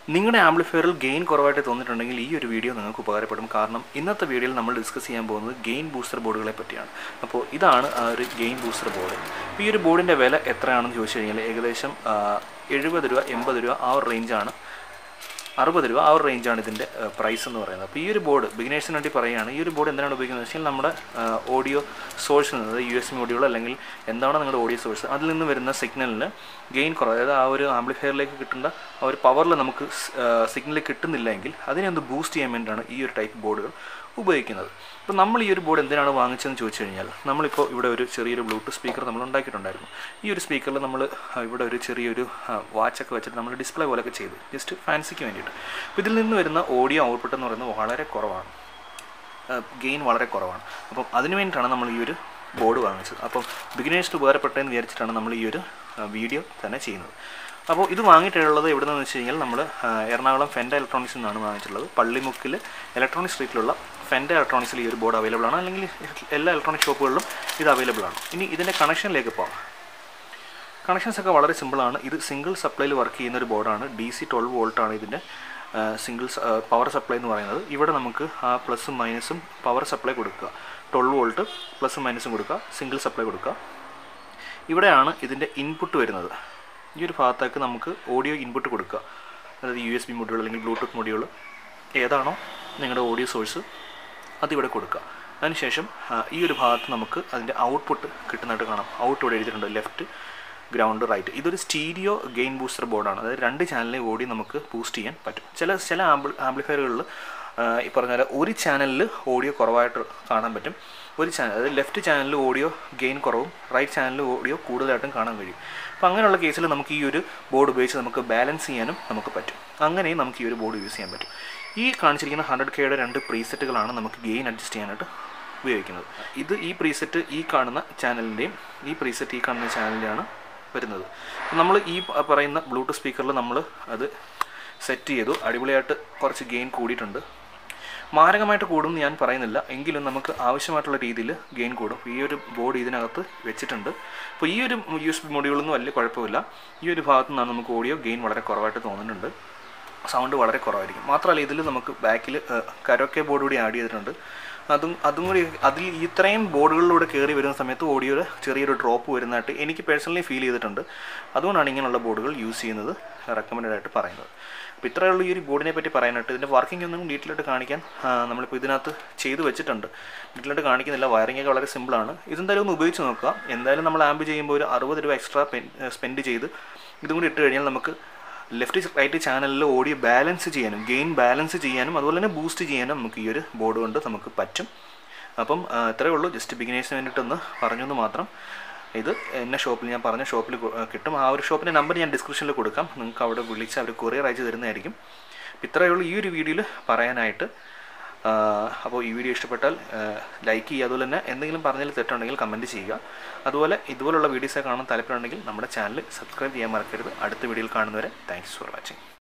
നിങ്ങളുടെ ആംപ്ലിഫയറിൽ ഗെയിൻ കുറവായിട്ട് തോന്നിയിട്ടുണ്ടെങ്കിൽ ഈ ഒരു വീഡിയോ നിങ്ങൾക്ക് ഉപകാരപ്പെടും കാരണം ഇന്നത്തെ വീഡിയോയിൽ നമ്മൾ ഡിസ്കസ് ചെയ്യാൻ പോകുന്നത് ഗെയിൻ ബൂസ്റ്റർ ബോർഡുകളെ പറ്റിയാണ് അപ്പോൾ ഇതാണ് ആ ഒരു ഗെയിൻ ബൂസ്റ്റർ ബോർഡ് അപ്പോൾ ഈ ഒരു ബോർഡിൻ്റെ വില എത്രയാണെന്ന് ചോദിച്ചു കഴിഞ്ഞാൽ ഏകദേശം എഴുപത് രൂപ എൺപത് രൂപ ആ ഒരു റേഞ്ചാണ് അറുപത് രൂപ ആ ഒരു റേഞ്ചാണ് ഇതിൻ്റെ പ്രൈസ് എന്ന് പറയുന്നത് അപ്പോൾ ഈ ഒരു ബോർഡ് ബിഗിനേഴ്സിന് വേണ്ടി പറയുകയാണ് ഈ ഒരു ബോർഡ് എന്താണ് ഉപയോഗിക്കുന്നത് വെച്ചാൽ നമ്മുടെ ഓഡിയോ സോഴ്സിൽ നിന്ന് യു എസ് ഓഡിയോ അല്ലെങ്കിൽ എന്താണ് നിങ്ങളുടെ ഓഡിയോ സോഴ്സ് അതിൽ നിന്ന് വരുന്ന സിഗ്നലിന് ഗെയിൻ കുറവ് അതായത് ആ ഒരു ആംപ്ലിഫയറിലേക്ക് കിട്ടേണ്ട ആ ഒരു പവറിൽ നമുക്ക് സിഗ്നൽ കിട്ടുന്നില്ലെങ്കിൽ അതിനെ ഒന്ന് ബൂസ്റ്റ് ചെയ്യാൻ വേണ്ടിയിട്ടാണ് ഈ ഒരു ടൈപ്പ് ബോർഡുകൾ ഉപയോഗിക്കുന്നത് അപ്പോൾ നമ്മൾ ഈ ഒരു ബോർഡ് എന്തിനാണ് വാങ്ങിച്ചതെന്ന് ചോദിച്ചു കഴിഞ്ഞാൽ നമ്മളിപ്പോൾ ഇവിടെ ഒരു ചെറിയൊരു ബ്ലൂടൂത്ത് സ്പീക്കർ നമ്മൾ ഉണ്ടാക്കിയിട്ടുണ്ടായിരുന്നു ഈ ഒരു സ്പീക്കറിൽ നമ്മൾ ഇവിടെ ഒരു ചെറിയൊരു വാച്ചൊക്കെ വെച്ചിട്ട് നമ്മൾ ഡിസ്പ്ലേ പോലെയൊക്കെ ചെയ്തു ജസ്റ്റ് ഫാൻസിക്ക് വേണ്ടിയിട്ട് അപ്പോൾ ഇതിൽ നിന്ന് വരുന്ന ഓഡിയോ ഔട്ട്പുട്ട് എന്ന് പറയുന്നത് വളരെ കുറവാണ് ഗെയിൻ വളരെ കുറവാണ് അപ്പം അതിന് വേണ്ടിയിട്ടാണ് നമ്മൾ ഈ ഒരു ബോർഡ് വാങ്ങിച്ചത് അപ്പം ബിഗിനേഴ്സിന് ഉപകാരപ്പെട്ടതെന്ന് വിചാരിച്ചിട്ടാണ് നമ്മൾ ഈ ഒരു വീഡിയോ തന്നെ ചെയ്യുന്നത് അപ്പോൾ ഇത് വാങ്ങിയിട്ടുള്ളത് എവിടെ നിന്ന് വെച്ച് കഴിഞ്ഞാൽ നമ്മൾ എറണാകുളം ഫെൻഡ ഇലക്ട്രോണിക്സിൽ നിന്നാണ് വാങ്ങിച്ചിട്ടുള്ളത് പള്ളിമുക്കിൽ ഇലക്ട്രോണിക് സ്ട്രീറ്റിലുള്ള ഫെൻഡ ഇലക്ട്രോണിക്സിൽ ഈ ഒരു ബോർഡ് അവൈലബിൾ ആണ് അല്ലെങ്കിൽ എല്ലാ ഇലക്ട്രോണിക് ഷോപ്പുകളിലും ഇത് അവൈലബിൾ ആണ് ഇനി ഇതിൻ്റെ കണക്ഷനിലേക്ക് പോകാം കണക്ഷൻസ് ഒക്കെ വളരെ സിമ്പിളാണ് ഇത് സിംഗിൾ സപ്ലൈയിൽ വർക്ക് ചെയ്യുന്ന ഒരു ബോർഡാണ് ഡി സി ട്വൽവ് വോൾട്ടാണ് ഇതിൻ്റെ സിംഗിൾ പവർ സപ്ലൈ എന്ന് പറയുന്നത് ഇവിടെ നമുക്ക് ആ പ്ലസും മൈനസും പവർ സപ്ലൈ കൊടുക്കുക ട്വൽവ് വോൾട്ട് പ്ലസും മൈനസും കൊടുക്കുക സിംഗിൾ സപ്ലൈ കൊടുക്കുക ഇവിടെയാണ് ഇതിൻ്റെ ഇൻപുട്ട് വരുന്നത് ഈ ഒരു ഭാഗത്തേക്ക് നമുക്ക് ഓഡിയോ ഇൻപുട്ട് കൊടുക്കുക അതായത് യു എസ് ബി മൊഡ്യൂൾ അല്ലെങ്കിൽ ബ്ലൂടൂത്ത് മൊഡ്യൂൾ ഏതാണോ നിങ്ങളുടെ ഓഡിയോ സോഴ്സ് അതിവിടെ കൊടുക്കുക അതിനുശേഷം ഈ ഒരു ഭാഗത്ത് നമുക്ക് അതിൻ്റെ ഔട്ട്പുട്ട് കിട്ടുന്നതായിട്ട് കാണാം ഔട്ട് ഇവിടെ എഴുതിയിട്ടുണ്ട് ലെഫ്റ്റ് ഗ്രൗണ്ട് റൈറ്റ് ഇതൊരു സ്റ്റീരിയോ ഗെയിൻ ബൂസ്റ്റർ ബോർഡാണ് അതായത് രണ്ട് ചാനലിലെ ഓഡിയോ നമുക്ക് ബൂസ്റ്റ് ചെയ്യാൻ പറ്റും ചില ചില ആംബിൾ ആംപ്ലിഫയറുകളിൽ ഈ പറഞ്ഞ പോലെ ഒരു ചാനലിൽ ഓഡിയോ കുറവായിട്ട് കാണാൻ പറ്റും ഒരു ചാനൽ അതായത് ലെഫ്റ്റ് ചാനലിൽ ഓഡിയോ ഗെയിൻ കുറവും റൈറ്റ് ചാനലിൽ ഓഡിയോ കൂടുതലായിട്ടും കാണാൻ കഴിയും അപ്പോൾ അങ്ങനെയുള്ള കേസിൽ നമുക്ക് ഈ ഒരു ബോർഡ് ഉപയോഗിച്ച് നമുക്ക് ബാലൻസ് ചെയ്യാനും നമുക്ക് പറ്റും അങ്ങനെയും നമുക്ക് ഈ ഒരു ബോർഡ് യൂസ് ചെയ്യാൻ പറ്റും ഈ കാണിച്ചിരിക്കുന്ന ഹൺഡ്രഡ് കെയുടെ രണ്ട് പ്രീസെറ്റുകളാണ് നമുക്ക് ഗെയിൻ അഡ്ജസ്റ്റ് ചെയ്യാനായിട്ട് ഉപയോഗിക്കുന്നത് ഇത് ഈ പ്രീസെറ്റ് ഈ കാണുന്ന ചാനലിൻ്റെയും ഈ പ്രീസെറ്റ് ഈ കാണുന്ന ചാനലിൻ്റെയാണ് വരുന്നത് നമ്മൾ ഈ പറയുന്ന ബ്ലൂടൂത്ത് സ്പീക്കറിൽ നമ്മൾ അത് സെറ്റ് ചെയ്തു അടിപൊളിയായിട്ട് കുറച്ച് ഗെയിൻ കൂടിയിട്ടുണ്ട് മാരകമായിട്ട് കൂടും ഞാൻ പറയുന്നില്ല എങ്കിലും നമുക്ക് ആവശ്യമായിട്ടുള്ള രീതിയിൽ ഗെയിൻ കൂടും ഈ ഒരു ബോർഡ് ഇതിനകത്ത് വെച്ചിട്ടുണ്ട് അപ്പോൾ ഈ ഒരു യു എസ് ബി മൊഡ്യൂളൊന്നും വലിയ കുഴപ്പമില്ല ഈ ഒരു ഭാഗത്തു നിന്നാണ് നമുക്ക് ഓഡിയോ ഗെയിൻ വളരെ കുറവായിട്ട് തോന്നുന്നുണ്ട് സൗണ്ട് വളരെ കുറവായിരിക്കും മാത്രമല്ല ഇതിൽ നമുക്ക് ബാക്കിൽ കരോക്കെ ബോർഡ് കൂടി ആഡ് ചെയ്തിട്ടുണ്ട് അതും അതും കൂടി അതിൽ ഇത്രയും ബോർഡുകളിലൂടെ കയറി വരുന്ന സമയത്ത് ഓഡിയോയുടെ ചെറിയൊരു ഡ്രോപ്പ് വരുന്നതായിട്ട് എനിക്ക് പേഴ്സണലി ഫീൽ ചെയ്തിട്ടുണ്ട് അതുകൊണ്ടാണ് ഇങ്ങനെയുള്ള ബോർഡുകൾ യൂസ് ചെയ്യുന്നത് റെക്കമെൻഡഡ് ആയിട്ട് പറയുന്നത് അപ്പോൾ ഇത്രയേ ഉള്ളൂ ഈ ഒരു ബോർഡിനെ പറ്റി പറയാനായിട്ട് ഇതിൻ്റെ വർക്കിംഗ് ഒന്നും ഡീറ്റെയിൽ ആയിട്ട് കാണിക്കാൻ നമ്മളിപ്പോൾ ഇതിനകത്ത് ചെയ്ത് വെച്ചിട്ടുണ്ട് ഡീറ്റെയിൽ ആയിട്ട് കാണിക്കുന്നില്ല വയറിംഗ് ഒക്കെ വളരെ സിമ്പിളാണ് ഇതെന്തായാലും ഒന്ന് ഉപയോഗിച്ച് നോക്കുക എന്തായാലും നമ്മൾ ആംബ് ചെയ്യുമ്പോൾ ഒരു അറുപത് രൂപ എക്സ്ട്രാ സ്പെൻഡ് ചെയ്ത് ഇതും കൂടി ഇട്ട് കഴിഞ്ഞാൽ നമുക്ക് ലെഫ്റ്റ് റൈറ്റ് ചാനലിൽ ഓഡിയോ ബാലൻസ് ചെയ്യാനും ഗെയിൻ ബാലൻസ് ചെയ്യാനും അതുപോലെ തന്നെ ബൂസ്റ്റ് ചെയ്യാനും നമുക്ക് ഈ ഒരു ബോർഡ് കൊണ്ട് നമുക്ക് പറ്റും അപ്പം ഇത്രയേ ഉള്ളൂ ജസ്റ്റ് ബിഗിനേഴ്സിന് വേണ്ടിയിട്ടൊന്ന് പറഞ്ഞെന്ന് മാത്രം ഇത് എന്നെ ഷോപ്പിൽ ഞാൻ പറഞ്ഞ ഷോപ്പിൽ കിട്ടും ആ ഒരു ഷോപ്പിൻ്റെ നമ്പർ ഞാൻ ഡിസ്ക്രിപ്ഷനിൽ കൊടുക്കാം നിങ്ങൾക്ക് അവിടെ വിളിച്ച് അവർ കൊറിയർ അയച്ച് തരുന്നതായിരിക്കും ഇത്രയേ ഉള്ളൂ ഈ ഒരു വീഡിയോയിൽ പറയാനായിട്ട് അപ്പോൾ ഈ വീഡിയോ ഇഷ്ടപ്പെട്ടാൽ ലൈക്ക് ചെയ്യുക അതുപോലെ തന്നെ എന്തെങ്കിലും പറഞ്ഞതിൽ തെറ്റുണ്ടെങ്കിൽ കമൻറ്റ് ചെയ്യുക അതുപോലെ ഇതുപോലുള്ള വീഡിയോസൊക്കെ കാണാൻ താല്പര്യമുണ്ടെങ്കിൽ നമ്മുടെ ചാനൽ സബ്സ്ക്രൈബ് ചെയ്യാൻ മറക്കരുത് അടുത്ത വീഡിയോയിൽ കാണുന്നവരെ താങ്ക്സ് ഫോർ വാച്ചിങ്